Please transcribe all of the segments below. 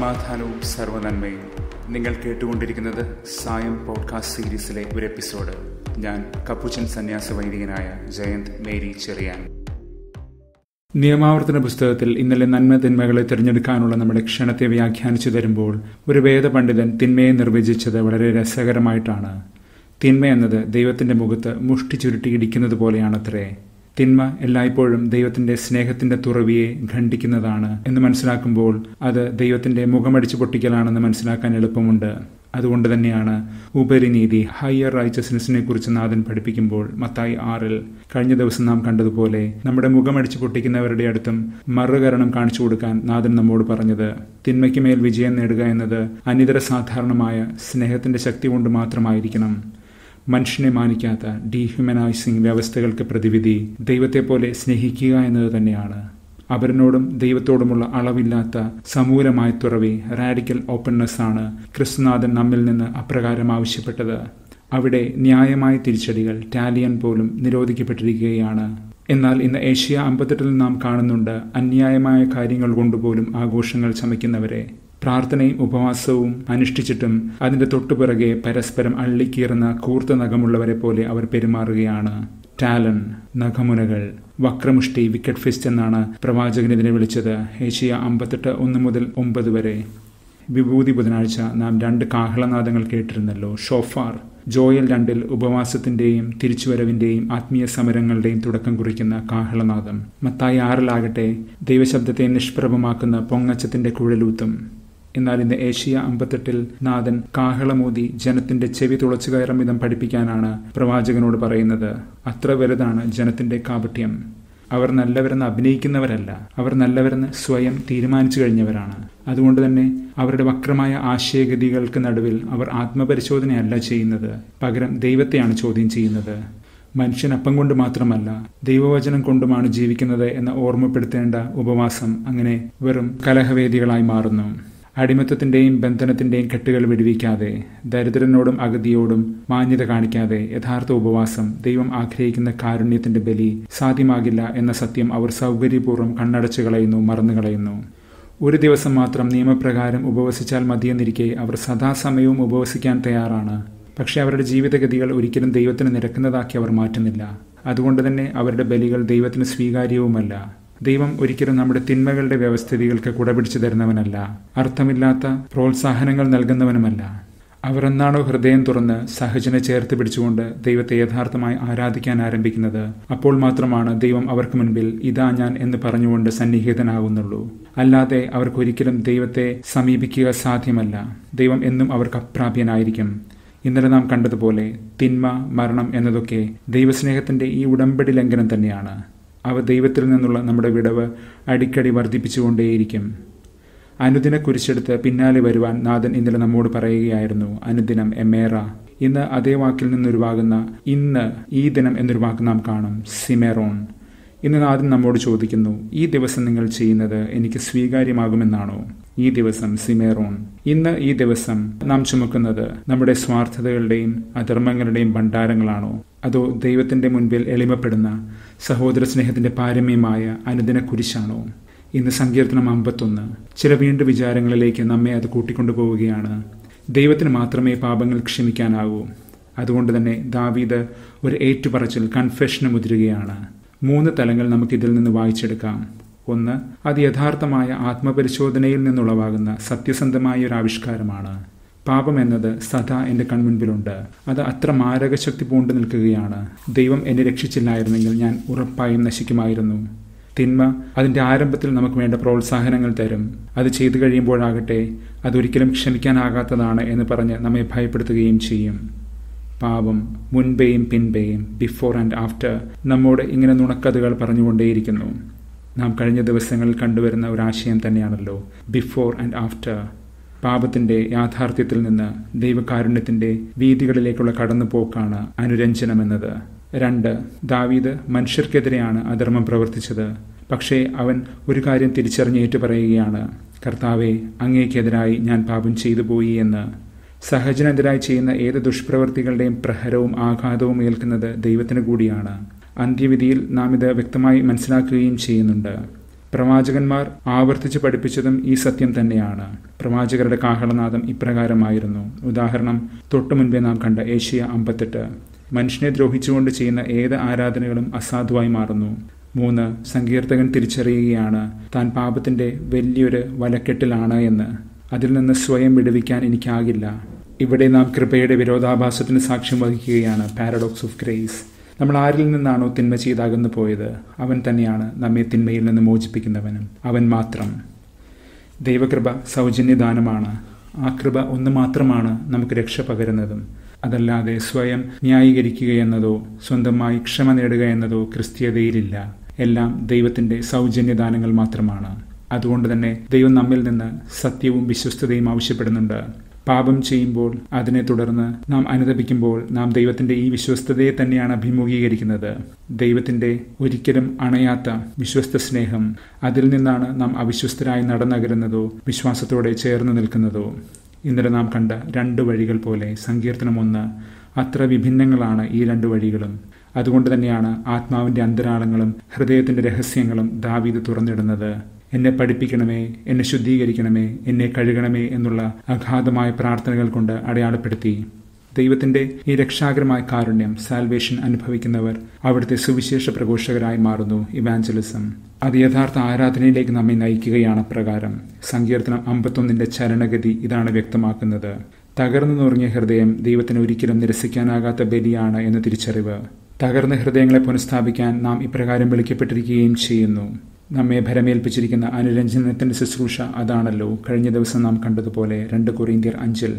സമാധാനവും സർവനന്മയും നിങ്ങൾ കേട്ടുകൊണ്ടിരിക്കുന്നത് സായം പോഡ്കാസ്റ്റ് സീരീസിലെ ഒരു എപ്പിസോഡ് ഞാൻ കപ്പുച്ചൻ സന്യാസ വൈദികനായ ജയന്ത് മേരി ചെറിയാൻ നിയമാവർത്തന പുസ്തകത്തിൽ ഇന്നലെ നന്മ തിന്മകളെ തിരഞ്ഞെടുക്കാനുള്ള നമ്മുടെ ക്ഷണത്തെ വ്യാഖ്യാനിച്ചു തരുമ്പോൾ ഒരു വേദപണ്ഡിതൻ തിന്മയെ നിർവചിച്ചത് വളരെ രസകരമായിട്ടാണ് തിന്മ എന്നത് ദൈവത്തിന്റെ മുഖത്ത് മുഷ്ടി ചുരുട്ടി ഇടിക്കുന്നത് പോലെയാണത്രേ തിന്മ എല്ലായ്പ്പോഴും ദൈവത്തിന്റെ സ്നേഹത്തിന്റെ തുറവിയെ ഖണ്ഡിക്കുന്നതാണ് എന്ന് മനസ്സിലാക്കുമ്പോൾ അത് ദൈവത്തിന്റെ മുഖമടിച്ചു പൊട്ടിക്കലാണെന്ന് മനസ്സിലാക്കാൻ എളുപ്പമുണ്ട് അതുകൊണ്ട് തന്നെയാണ് ഉപരിനീതി ഹയർ റൈച്ചസ്നെസ്സിനെ കുറിച്ച് നാഥൻ പഠിപ്പിക്കുമ്പോൾ മത്തായി ആറിൽ കഴിഞ്ഞ ദിവസം നാം കണ്ടതുപോലെ നമ്മുടെ മുഖമടിച്ചു പൊട്ടിക്കുന്നവരുടെ അടുത്തും മറുകരണം കാണിച്ചു കൊടുക്കാൻ നാഥൻ നമ്മോട് പറഞ്ഞത് തിന്മയ്ക്ക് മേൽ വിജയം നേടുക എന്നത് അനിതര സാധാരണമായ സ്നേഹത്തിന്റെ ശക്തി കൊണ്ട് മാത്രമായിരിക്കണം മനുഷ്യനെ മാനിക്കാത്ത ഡീഹ്യൂമനൈസിംഗ് വ്യവസ്ഥകൾക്ക് പ്രതിവിധി ദൈവത്തെ പോലെ സ്നേഹിക്കുക എന്നത് തന്നെയാണ് അവരനോടും ദൈവത്തോടുമുള്ള അളവില്ലാത്ത സമൂലമായ തുറവി റാഡിക്കൽ ഓപ്പൺനെസ് ആണ് ക്രിസ്തുനാഥൻ നമ്മിൽ നിന്ന് അപ്രകാരം ആവശ്യപ്പെട്ടത് അവിടെ ന്യായമായ തിരിച്ചടികൾ ടാലിയൻ പോലും നിരോധിക്കപ്പെട്ടിരിക്കുകയാണ് എന്നാൽ ഇന്ന് ഏഷ്യ അമ്പത്തെട്ടിൽ നാം കാണുന്നുണ്ട് അന്യായമായ കാര്യങ്ങൾ കൊണ്ടുപോലും ആഘോഷങ്ങൾ ചമയ്ക്കുന്നവരെ പ്രാർത്ഥനയും ഉപവാസവും അനുഷ്ഠിച്ചിട്ടും അതിന്റെ തൊട്ടുപിറകെ പരസ്പരം അള്ളിക്കീറുന്ന കൂർത്ത നഖമുള്ളവരെ പോലെ അവർ പെരുമാറുകയാണ് ടാലൻ നഖമുനകൾ വക്രമുഷ്ടി വിക്കറ്റ് ഫിസ്റ്റ് എന്നാണ് പ്രവാചകനെതിരെ വിളിച്ചത് ഏഷ്യ അമ്പത്തെട്ട് ഒന്ന് മുതൽ ഒമ്പത് വരെ വിഭൂതി ബുധനാഴ്ച നാം രണ്ട് കാഹളനാദങ്ങൾ കേട്ടിരുന്നല്ലോ ഷോഫാർ ജോയൽ രണ്ടിൽ ഉപവാസത്തിന്റെയും തിരിച്ചുവരവിന്റെയും ആത്മീയ സമരങ്ങളുടെയും തുടക്കം കുറിക്കുന്ന കാഹളനാദം മത്തായി ആറിലാകട്ടെ ദൈവശബ്ദത്തെ നിഷ്പ്രഭമാക്കുന്ന പൊങ്ങച്ചത്തിന്റെ കുഴലൂത്തും എന്നാൽ ഇന്ന് ഏഷ്യ അമ്പത്തെട്ടിൽ നാഥൻ കാഹളമോതി ജനത്തിന്റെ ചെവി തുളച്ചു കയറും വിധം പഠിപ്പിക്കാനാണ് പ്രവാചകനോട് പറയുന്നത് അത്ര വലുതാണ് ജനത്തിന്റെ കാപട്യം അവർ നല്ലവരെന്ന് അഭിനയിക്കുന്നവരല്ല അവർ നല്ലവരെന്ന് സ്വയം തീരുമാനിച്ചു കഴിഞ്ഞവരാണ് അതുകൊണ്ട് തന്നെ അവരുടെ വക്രമായ ആശയഗതികൾക്ക് നടുവിൽ അവർ ആത്മപരിശോധനയല്ല ചെയ്യുന്നത് പകരം ദൈവത്തെയാണ് ചോദ്യം ചെയ്യുന്നത് മനുഷ്യൻ അപ്പം കൊണ്ട് മാത്രമല്ല ദൈവവചനം കൊണ്ടുമാണ് ജീവിക്കുന്നത് എന്ന് ഓർമ്മപ്പെടുത്തേണ്ട ഉപവാസം അങ്ങനെ വെറും കലഹവേദികളായി മാറുന്നു അടിമത്തത്തിന്റെയും ബന്ധനത്തിന്റെയും കെട്ടുകൾ വിടുവിക്കാതെ ദരിദ്രനോടും അഗതിയോടും മാന്യത കാണിക്കാതെ യഥാർത്ഥ ഉപവാസം ദൈവം ആഗ്രഹിക്കുന്ന കാരുണ്യത്തിന്റെ ബലി സാധ്യമാകില്ല എന്ന സത്യം അവർ സൗകര്യപൂർവ്വം കണ്ണടച്ചു കളയുന്നു മറന്നു കളയുന്നു ഒരു ദിവസം മാത്രം നിയമപ്രകാരം ഉപവസിച്ചാൽ മതിയെന്നിരിക്കെ അവർ സദാസമയവും ഉപവസിക്കാൻ തയ്യാറാണ് പക്ഷെ അവരുടെ ജീവിതഗതികൾ ഒരിക്കലും ദൈവത്തിന് നിരക്കുന്നതാക്കി അവർ മാറ്റുന്നില്ല അതുകൊണ്ട് തന്നെ അവരുടെ ബലികൾ ദൈവത്തിന് സ്വീകാര്യവുമല്ല ദൈവം ഒരിക്കലും നമ്മുടെ തിന്മകളുടെ വ്യവസ്ഥിതികൾക്ക് കുടപിടിച്ചു തരുന്നവനല്ല അർത്ഥമില്ലാത്ത പ്രോത്സാഹനങ്ങൾ നൽകുന്നവനുമല്ല അവർ എന്നാണോ ഹൃദയം തുറന്ന് സഹജനെ ചേർത്ത് പിടിച്ചുകൊണ്ട് ദൈവത്തെ യഥാർത്ഥമായി ആരാധിക്കാൻ ആരംഭിക്കുന്നത് അപ്പോൾ മാത്രമാണ് ദൈവം അവർക്ക് മുൻപിൽ ഇതാ ഞാൻ എന്ന് പറഞ്ഞുകൊണ്ട് സന്നിഹിതനാകുന്നുള്ളൂ അല്ലാതെ അവർക്കൊരിക്കലും ദൈവത്തെ സമീപിക്കുക സാധ്യമല്ല ദൈവം എന്നും അവർക്ക് അപ്രാപ്യനായിരിക്കും ഇന്നലെ നാം കണ്ടതുപോലെ തിന്മ മരണം എന്നതൊക്കെ ദൈവസ്നേഹത്തിന്റെ ഈ ഉടമ്പടി ലംഘനം തന്നെയാണ് അവ ദൈവത്തിൽ നിന്നുള്ള നമ്മുടെ വിടവ് അടിക്കടി വർദ്ധിപ്പിച്ചുകൊണ്ടേയിരിക്കും അനുദിന കുരിശെടുത്ത് പിന്നാലെ വരുവാൻ നാഥൻ ഇന്നലെ നമ്മോട് പറയുകയായിരുന്നു അനുദിനം എമേറ ഇന്ന് അതേ വാക്കിൽ നിന്നൊരുവാകുന്ന ഇന്ന് ഈ ദിനം എന്നൊരു വാക്ക് നാം കാണും സിമേറോൺ ഇന്ന് നാഥൻ നമ്മോട് ചോദിക്കുന്നു ഈ ദിവസം നിങ്ങൾ ചെയ്യുന്നത് എനിക്ക് സ്വീകാര്യമാകുമെന്നാണോ ഈ ദിവസം സിമേറോൺ ഇന്ന് ഈ ദിവസം നാം ചുമക്കുന്നത് നമ്മുടെ സ്വാർത്ഥതകളുടെയും അധർമ്മങ്ങളുടെയും ഭണ്ഡാരങ്ങളാണോ അതോ ദൈവത്തിന്റെ മുൻപിൽ എളിമപ്പെടുന്ന സഹോദര സ്നേഹത്തിന്റെ പാരമ്യമായ അനുദിന കുരിശാണോ ഇന്ന് സങ്കീർത്തനം അമ്പത്തൊന്ന് ചില വീണ്ടും വിചാരങ്ങളിലേക്ക് നമ്മെ അത് കൂട്ടിക്കൊണ്ടു പോവുകയാണ് ദൈവത്തിന് മാത്രമേ പാപങ്ങൾ ക്ഷമിക്കാനാകൂ അതുകൊണ്ട് തന്നെ ദാവീദ് ഒരു ഏറ്റുപറച്ചിൽ കൺഫെഷന് മുതിരുകയാണ് മൂന്ന് തലങ്ങൾ നമുക്കിതിൽ നിന്ന് വായിച്ചെടുക്കാം ഒന്ന് അത് യഥാർത്ഥമായ ആത്മപരിശോധനയിൽ നിന്നുളവാകുന്ന സത്യസന്ധമായ ഒരു ആവിഷ്കാരമാണ് പാപം എന്നത് സദാ എൻ്റെ കൺമുൻപിലുണ്ട് അത് അത്ര മാരകശക്തി പൂണ്ടു നിൽക്കുകയാണ് ദൈവം എന്നെ രക്ഷിച്ചില്ലായിരുന്നെങ്കിൽ ഞാൻ ഉറപ്പായും നശിക്കുമായിരുന്നു തിന്മ അതിൻ്റെ ആരംഭത്തിൽ നമുക്ക് വേണ്ട പ്രോത്സാഹനങ്ങൾ തരും അത് ചെയ്തു കഴിയുമ്പോഴാകട്ടെ അതൊരിക്കലും ക്ഷമിക്കാനാകാത്തതാണ് എന്ന് പറഞ്ഞ് നമ്മെ ഭയപ്പെടുത്തുകയും ചെയ്യും പാപം മുൻപേയും പിൻപേയും ബിഫോർ ആൻഡ് ആഫ്റ്റർ നമ്മോട് ഇങ്ങനെ നുണക്കഥകൾ പറഞ്ഞുകൊണ്ടേയിരിക്കുന്നു നാം കഴിഞ്ഞ ദിവസങ്ങളിൽ കണ്ടുവരുന്ന ഒരു ആശയം തന്നെയാണല്ലോ ബിഫോർ ആൻഡ് ആഫ്റ്റർ പാപത്തിന്റെ യാഥാർത്ഥ്യത്തിൽ നിന്ന് ദൈവകാരുണ്യത്തിന്റെ വീതികളിലേക്കുള്ള കടന്നുപോക്കാണ് അനുരഞ്ജനമെന്നത് രണ്ട് ദാവീദ് മനുഷ്യർക്കെതിരെയാണ് അധർമ്മം പ്രവർത്തിച്ചത് പക്ഷേ അവൻ ഒരു കാര്യം തിരിച്ചറിഞ്ഞേറ്റു പറയുകയാണ് കർത്താവെ അങ്ങേക്കെതിരായി ഞാൻ പാപം ചെയ്തു പോയി എന്ന് സഹജനെതിരായി ചെയ്യുന്ന ഏത് ദുഷ്പ്രവൃത്തികളുടെയും പ്രഹരവും ആഘാതവും ഏൽക്കുന്നത് ദൈവത്തിന് കൂടിയാണ് അന്ത്യവിധിയിൽ നാം ഇത് വ്യക്തമായി മനസ്സിലാക്കുകയും ചെയ്യുന്നുണ്ട് പ്രവാചകന്മാർ ആവർത്തിച്ച് പഠിപ്പിച്ചതും ഈ സത്യം തന്നെയാണ് പ്രവാചകരുടെ കാഹളനാദം ഇപ്രകാരമായിരുന്നു ഉദാഹരണം തൊട്ടു മുൻപേ നാം കണ്ട ഏഷ്യ അമ്പത്തെട്ട് മനുഷ്യനെ ദ്രോഹിച്ചുകൊണ്ട് ചെയ്യുന്ന ഏത് ആരാധനകളും അസാധുവായി മാറുന്നു മൂന്ന് സങ്കീർത്തകൻ തിരിച്ചറിയുകയാണ് താൻ പാപത്തിന്റെ വലിയൊരു വലക്കെട്ടിലാണ് എന്ന് അതിൽ നിന്ന് സ്വയം വിടുവിക്കാൻ എനിക്കാകില്ല ഇവിടെ നാം കൃപയുടെ വിരോധാഭാസത്തിന് സാക്ഷ്യം വഹിക്കുകയാണ് പാരഡോക്സ് ഓഫ് ഗ്രേസ് നമ്മൾ ആരിൽ നിന്നാണോ തിന്മ ചെയ്താകുന്നു പോയത് അവൻ തന്നെയാണ് നമ്മെ തിന്മയിൽ നിന്ന് മോചിപ്പിക്കുന്നവനും അവൻ മാത്രം ദൈവകൃപ സൗജന്യദാനമാണ് ആ കൃപ ഒന്ന് മാത്രമാണ് നമുക്ക് രക്ഷ പകരുന്നതും അതല്ലാതെ സ്വയം ന്യായീകരിക്കുക സ്വന്തമായി ക്ഷമ നേടുക എന്നതോ ക്രിസ്തീയതയിലില്ല എല്ലാം ദൈവത്തിന്റെ സൗജന്യദാനങ്ങൾ മാത്രമാണ് അതുകൊണ്ട് തന്നെ ദൈവം നമ്മിൽ നിന്ന് സത്യവും വിശ്വസ്തതയും ആവശ്യപ്പെടുന്നുണ്ട് പാപം ചെയ്യുമ്പോൾ അതിനെ തുടർന്ന് നാം അനുദപിക്കുമ്പോൾ നാം ദൈവത്തിന്റെ ഈ വിശ്വസ്തതയെ തന്നെയാണ് അഭിമുഖീകരിക്കുന്നത് ദൈവത്തിന്റെ ഒരിക്കലും അണയാത്ത വിശ്വസ്ത സ്നേഹം അതിൽ നിന്നാണ് നാം അവിശ്വസ്തരായി നടന്നകരുന്നതോ വിശ്വാസത്തോടെ ചേർന്ന് നിൽക്കുന്നതോ ഇന്നലെ നാം കണ്ട രണ്ട് വഴികൾ പോലെ സങ്കീർത്തനം ഒന്ന് അത്ര വിഭിന്നങ്ങളാണ് ഈ രണ്ട് വഴികളും അതുകൊണ്ട് തന്നെയാണ് ആത്മാവിന്റെ അന്തരാളങ്ങളും ഹൃദയത്തിന്റെ രഹസ്യങ്ങളും ദാവീദ് തുറന്നിടുന്നത് എന്നെ പഠിപ്പിക്കണമേ എന്നെ ശുദ്ധീകരിക്കണമേ എന്നെ കഴുകണമേ എന്നുള്ള അഗാധമായ പ്രാർത്ഥനകൾ കൊണ്ട് അടയാളപ്പെടുത്തി ദൈവത്തിന്റെ ഈ രക്ഷാകരമായ കാരുണ്യം സാൽവേഷൻ അനുഭവിക്കുന്നവർ അവിടുത്തെ സുവിശേഷ പ്രഘോഷകരായി മാറുന്നു ഇവാഞ്ചലിസം അത് യഥാർത്ഥ ആരാധനയിലേക്ക് നമ്മെ നയിക്കുകയാണ് പ്രകാരം സങ്കീർത്തനം അമ്പത്തൊന്നിന്റെ ചരണഗതി ഇതാണ് വ്യക്തമാക്കുന്നത് തകർന്നു നുറങ്ങിയ ഹൃദയം ദൈവത്തിന് ഒരിക്കലും നിരസിക്കാനാകാത്ത ബലിയാണ് എന്ന തിരിച്ചറിവ് തകർന്ന ഹൃദയങ്ങളെ പുനഃസ്ഥാപിക്കാൻ നാം ഇപ്രകാരം വിളിക്കപ്പെട്ടിരിക്കുകയും ചെയ്യുന്നു നമ്മെ ഭരമേൽപ്പിച്ചിരിക്കുന്ന അനുരഞ്ജനത്തിന്റെ ശുശ്രൂഷ അതാണല്ലോ കഴിഞ്ഞ ദിവസം നാം കണ്ടതുപോലെ രണ്ട് കൊറീന്ത്യർ അഞ്ചിൽ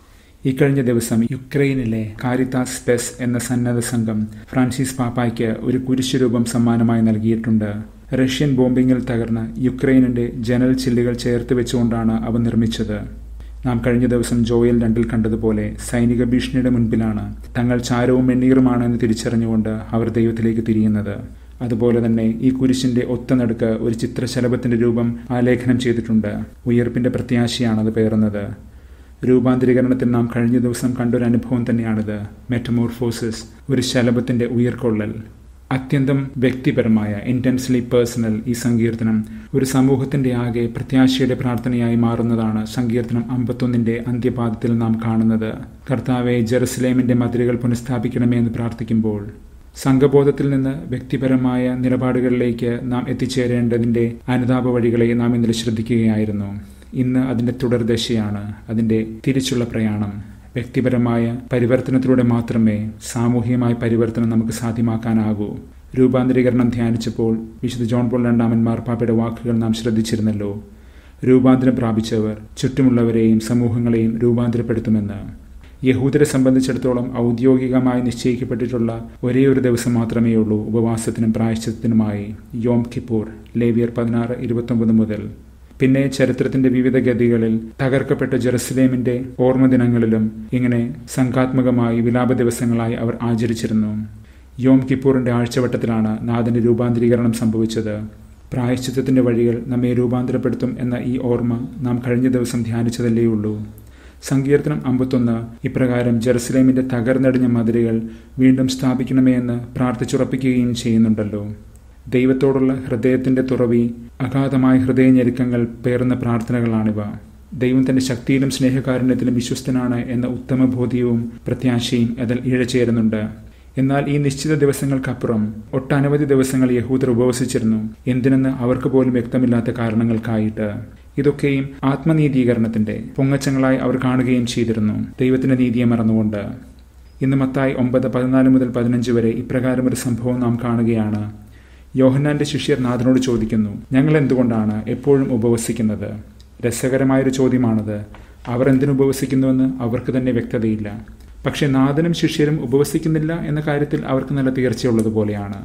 ഈ കഴിഞ്ഞ ദിവസം യുക്രൈനിലെ കാരിത്താസ് പെസ് എന്ന സന്നദ്ധ സംഘം ഫ്രാൻസിസ് പാപ്പായ്ക്ക് ഒരു കുരിശുരൂപം സമ്മാനമായി നൽകിയിട്ടുണ്ട് റഷ്യൻ ബോംബിങ്ങിൽ തകർന്ന യുക്രൈനിന്റെ ജനൽ ചില്ലുകൾ ചേർത്ത് വെച്ചുകൊണ്ടാണ് അവ നിർമ്മിച്ചത് നാം കഴിഞ്ഞ ദിവസം ജോയൽ രണ്ടിൽ കണ്ടതുപോലെ സൈനിക ഭീഷണിയുടെ മുൻപിലാണ് തങ്ങൾ ചാരവും വെണ്ണീറുമാണ് എന്ന് തിരിച്ചറിഞ്ഞുകൊണ്ട് അവർ ദൈവത്തിലേക്ക് തിരിയുന്നത് അതുപോലെ തന്നെ ഈ കുരിശിന്റെ ഒത്ത നടുക്ക് ഒരു ചിത്രശലഭത്തിന്റെ രൂപം ആലേഖനം ചെയ്തിട്ടുണ്ട് ഉയർപ്പിന്റെ പ്രത്യാശയാണ് അത് പേറുന്നത് രൂപാന്തരീകരണത്തിൽ നാം കഴിഞ്ഞ ദിവസം കണ്ടൊരു അനുഭവം തന്നെയാണിത് മെറ്റമോർഫോസിസ് ഒരു ശലഭത്തിന്റെ ഉയർക്കൊള്ളൽ അത്യന്തം വ്യക്തിപരമായ ഇന്റൻസ്ലി പേഴ്സണൽ ഈ സങ്കീർത്തനം ഒരു സമൂഹത്തിന്റെ ആകെ പ്രത്യാശയുടെ പ്രാർത്ഥനയായി മാറുന്നതാണ് സങ്കീർത്തനം അമ്പത്തൊന്നിന്റെ അന്ത്യപാദത്തിൽ നാം കാണുന്നത് കർത്താവെ ജെറുസലേമിന്റെ മതിലുകൾ പുനഃസ്ഥാപിക്കണമേ എന്ന് പ്രാർത്ഥിക്കുമ്പോൾ സംഘബോധത്തിൽ നിന്ന് വ്യക്തിപരമായ നിലപാടുകളിലേക്ക് നാം എത്തിച്ചേരേണ്ടതിന്റെ അനുതാപ വഴികളെ നാം ഇന്നലെ ശ്രദ്ധിക്കുകയായിരുന്നു ഇന്ന് അതിന്റെ തുടർദശയാണ് അതിന്റെ തിരിച്ചുള്ള പ്രയാണം വ്യക്തിപരമായ പരിവർത്തനത്തിലൂടെ മാത്രമേ സാമൂഹികമായ പരിവർത്തനം നമുക്ക് സാധ്യമാക്കാനാകൂ രൂപാന്തരീകരണം ധ്യാനിച്ചപ്പോൾ വിശുദ്ധ ജോൺ പോൾ രണ്ടാമൻ മാർപ്പാപ്പയുടെ വാക്കുകൾ നാം ശ്രദ്ധിച്ചിരുന്നല്ലോ രൂപാന്തരം പ്രാപിച്ചവർ ചുറ്റുമുള്ളവരെയും സമൂഹങ്ങളെയും രൂപാന്തരപ്പെടുത്തുമെന്ന് യഹൂദരെ സംബന്ധിച്ചിടത്തോളം ഔദ്യോഗികമായി നിശ്ചയിക്കപ്പെട്ടിട്ടുള്ള ഒരേ ഒരു ദിവസം മാത്രമേ ഉള്ളൂ ഉപവാസത്തിനും പ്രായശ്ചിത്തത്തിനുമായി യോം കിപ്പൂർ ലേവിയർ പതിനാറ് ഇരുപത്തൊമ്പത് മുതൽ പിന്നെ ചരിത്രത്തിന്റെ വിവിധ ഗതികളിൽ തകർക്കപ്പെട്ട ജെറുസലേമിന്റെ ഓർമ്മ ദിനങ്ങളിലും ഇങ്ങനെ സംഘാത്മകമായി വിലാപ ദിവസങ്ങളായി അവർ ആചരിച്ചിരുന്നു യോം കിപ്പൂറിന്റെ ആഴ്ചവട്ടത്തിലാണ് നാഥന്റെ രൂപാന്തരീകരണം സംഭവിച്ചത് പ്രായശ്ചിത്തത്തിന്റെ വഴികൾ നമ്മെ രൂപാന്തരപ്പെടുത്തും എന്ന ഈ ഓർമ്മ നാം കഴിഞ്ഞ ദിവസം ധ്യാനിച്ചതല്ലേയുള്ളൂ സങ്കീർത്തനം അമ്പത്തൊന്ന് ഇപ്രകാരം ജെറുസലേമിന്റെ തകർന്നടിഞ്ഞ മതിലുകൾ വീണ്ടും സ്ഥാപിക്കണമേ എന്ന് പ്രാർത്ഥിച്ചുറപ്പിക്കുകയും ചെയ്യുന്നുണ്ടല്ലോ ദൈവത്തോടുള്ള ഹൃദയത്തിന്റെ തുറവി അഗാധമായ ഹൃദയഞെരുക്കങ്ങൾ പേറുന്ന പ്രാർത്ഥനകളാണിവ ദൈവം തന്റെ ശക്തിയിലും സ്നേഹകാരുണ്യത്തിലും വിശ്വസ്തനാണ് എന്ന ഉത്തമ ബോധ്യവും പ്രത്യാശയും അതിൽ ഇഴചേരുന്നുണ്ട് എന്നാൽ ഈ നിശ്ചിത ദിവസങ്ങൾക്കപ്പുറം ഒട്ടനവധി ദിവസങ്ങൾ യഹൂദർ ഉപവസിച്ചിരുന്നു എന്തിനെന്ന് അവർക്ക് പോലും വ്യക്തമില്ലാത്ത കാരണങ്ങൾക്കായിട്ട് ഇതൊക്കെയും ആത്മനീതീകരണത്തിന്റെ പൊങ്ങച്ചങ്ങളായി അവർ കാണുകയും ചെയ്തിരുന്നു ദൈവത്തിന്റെ നീതിയെ മറന്നുകൊണ്ട് ഇന്ന് മത്തായി ഒമ്പത് പതിനാല് മുതൽ പതിനഞ്ച് വരെ ഇപ്രകാരം ഒരു സംഭവം നാം കാണുകയാണ് യോഹന്നാന്റെ ശിഷ്യർ നാഥനോട് ചോദിക്കുന്നു ഞങ്ങൾ എന്തുകൊണ്ടാണ് എപ്പോഴും ഉപവസിക്കുന്നത് രസകരമായൊരു ചോദ്യമാണത് അവർ എന്തിനു ഉപവസിക്കുന്നുവെന്ന് അവർക്ക് തന്നെ വ്യക്തതയില്ല പക്ഷേ നാഥനും ശിഷ്യരും ഉപവസിക്കുന്നില്ല എന്ന കാര്യത്തിൽ അവർക്ക് നല്ല തീർച്ചയുള്ളതുപോലെയാണ്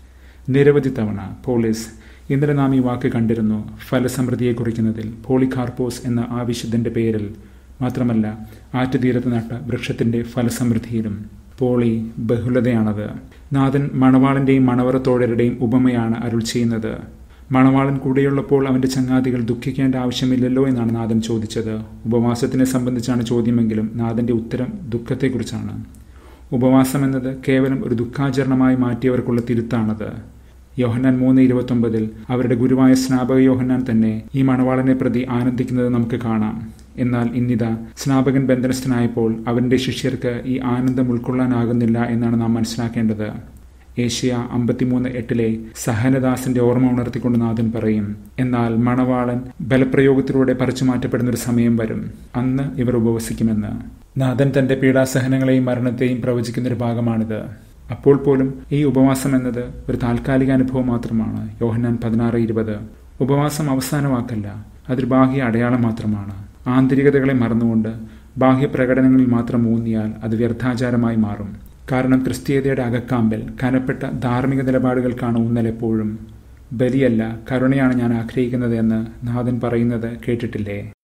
നിരവധി തവണ പോലീസ് ഇന്നലെ നാം ഈ വാക്ക് കണ്ടിരുന്നു ഫലസമൃദ്ധിയെ കുറിക്കുന്നതിൽ പോളികാർപ്പോസ് എന്ന ആ വിശുദ്ധന്റെ പേരിൽ മാത്രമല്ല ആറ്റുതീരത്ത് നട്ട വൃക്ഷത്തിന്റെ ഫലസമൃദ്ധിയിലും പോളി ബഹുലതയാണത് നാഥൻ മണവാളന്റെയും മണവറത്തോഴരുടെയും ഉപമയാണ് അരുൾ ചെയ്യുന്നത് മണവാളൻ കൂടെയുള്ളപ്പോൾ അവന്റെ ചങ്ങാതികൾ ദുഃഖിക്കേണ്ട ആവശ്യമില്ലല്ലോ എന്നാണ് നാഥൻ ചോദിച്ചത് ഉപവാസത്തിനെ സംബന്ധിച്ചാണ് ചോദ്യമെങ്കിലും നാഥന്റെ ഉത്തരം ദുഃഖത്തെക്കുറിച്ചാണ് ഉപവാസം എന്നത് കേവലം ഒരു ദുഃഖാചരണമായി മാറ്റിയവർക്കുള്ള തിരുത്താണത് യോഹന്നാൻ മൂന്ന് ഇരുപത്തൊമ്പതിൽ അവരുടെ ഗുരുവായ സ്നാപക യോഹന്നാൻ തന്നെ ഈ മണവാളനെ പ്രതി ആനന്ദിക്കുന്നത് നമുക്ക് കാണാം എന്നാൽ ഇന്നിതാ സ്നാപകൻ ബന്ധനസ്ഥനായപ്പോൾ അവന്റെ ശിഷ്യർക്ക് ഈ ആനന്ദം ഉൾക്കൊള്ളാനാകുന്നില്ല എന്നാണ് നാം മനസ്സിലാക്കേണ്ടത് ഏഷ്യ അമ്പത്തിമൂന്ന് എട്ടിലെ സഹനദാസിന്റെ ഓർമ്മ ഉണർത്തിക്കൊണ്ട് നാഥൻ പറയും എന്നാൽ മണവാളൻ ബലപ്രയോഗത്തിലൂടെ പറിച്ചു മാറ്റപ്പെടുന്ന ഒരു സമയം വരും അന്ന് ഇവർ ഉപവസിക്കുമെന്ന് നാഥൻ തന്റെ പീഡാസഹനങ്ങളെയും മരണത്തെയും പ്രവചിക്കുന്ന ഒരു ഭാഗമാണിത് അപ്പോൾ പോലും ഈ ഉപവാസം എന്നത് ഒരു താൽക്കാലിക അനുഭവം മാത്രമാണ് യോഹന്നാൻ പതിനാറ് ഇരുപത് ഉപവാസം അവസാനമാക്കല്ല അതൊരു ബാഹ്യ അടയാളം മാത്രമാണ് ആന്തരികതകളെ മറന്നുകൊണ്ട് ബാഹ്യ പ്രകടനങ്ങളിൽ മാത്രം ഊന്നിയാൽ അത് വ്യർത്ഥാചാരമായി മാറും കാരണം ക്രിസ്തീയതയുടെ അകക്കാമ്പിൽ കനപ്പെട്ട ധാർമ്മിക നിലപാടുകൾക്കാണ് ഊന്നൽ എപ്പോഴും ബലിയല്ല കരുണയാണ് ഞാൻ ആഗ്രഹിക്കുന്നത് എന്ന് നാഥൻ പറയുന്നത് കേട്ടിട്ടില്ലേ